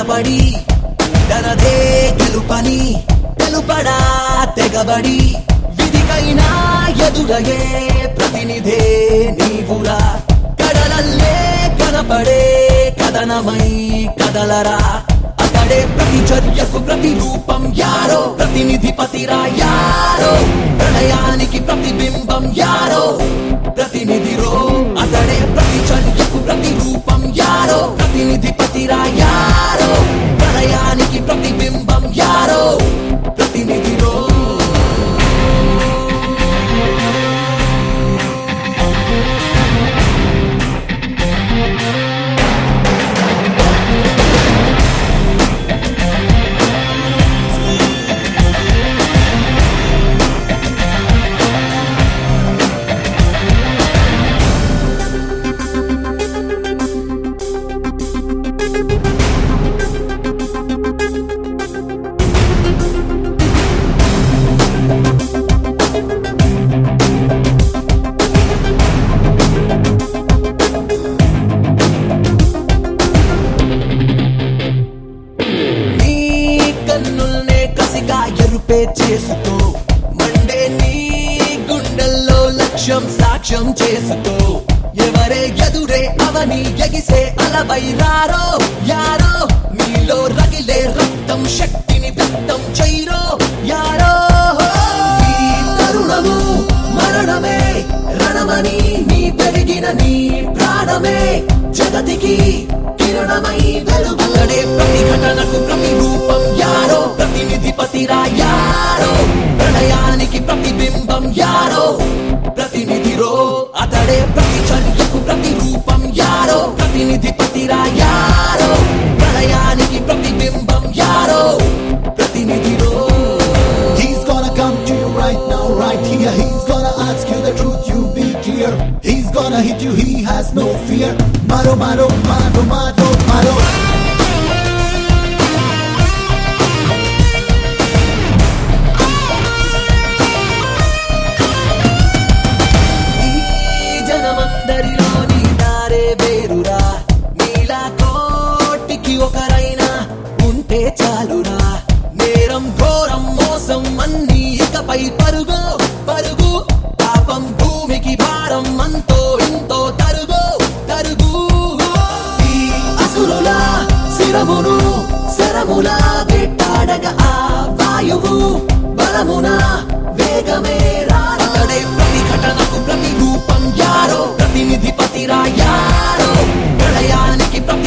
తలపడి తనదే గెలుపని తెలుపడా తెగబడి విధికైనా ఎదురయే ప్రతినిధే నీవురా కడలల్లే కనపడే కథనమై కదలరా అతడే ప్రతి చర్యకు ప్రతి రూపం యారో ప్రతినిధి పతిరా యారో ప్రళయానికి ప్రతిబింబం యారో ప్రతినిధి రో అతడే ప్రతి చర్యకు ప్రతి రూపం యారో ప్రతినిధి పతిరా యారో ప్రళయానికి ప్రతిబింబం యారో ప్రతినిధి రో నీ కన్నుల్నే కసిగా ఎరుపే చేసుకో మండే నీ గుండెల్లో లక్ష్యం సాక్ష్యం చేసుకో ఎవరే ఎదురే అవని ఎగిసే అలవై రారో యారో నీలో రగిలే రక్తం శక్తిని వ్యక్తం చైరో యారో ఈ తరుణము మరణమే రణమని నీ పెరిగిన నీ ప్రాణమే జగతికి కిరణమై వెలుగులడే ప్రతి ఘటనకు ప్రతి రూపం యారో ప్రతినిధి పతిరా యారో ప్రళయానికి ప్రతిబింబం యారో ప్రతినిధి రో అతడే ప్రతి చర్యకు ప్రతి రూపం యారో ప్రతినిధి పతిరా యారో ప్రళయానికి ప్రతిబింబం యారో ప్రతినిధి రో He's gonna come to you right now, right here. He's gonna ask you the truth, you be clear. He's gonna hit you, he has no fear. Maro, maro, maro, maro, maro. ఈ జనమందరిలో నీ దారే వేరురా నీలా కోటికి ఒకరైనా ఉంటే చాలురా నేరం ఘోరం మోసం అన్ని ఇకపై పరుగు పరుగు పాపం భూమికి భారం అంతో ఇంతో తరుగు తరుగు ఈ అసురుల శిరమును శరముల వెట్టాడగా ఆ వాయువు బలమున వేగమే రాడే ప్రతి ఘటనకు ప్రతి రూపం యారో ప్రతినిధి పతిరా యారో ప్రళయానికి ప్రతి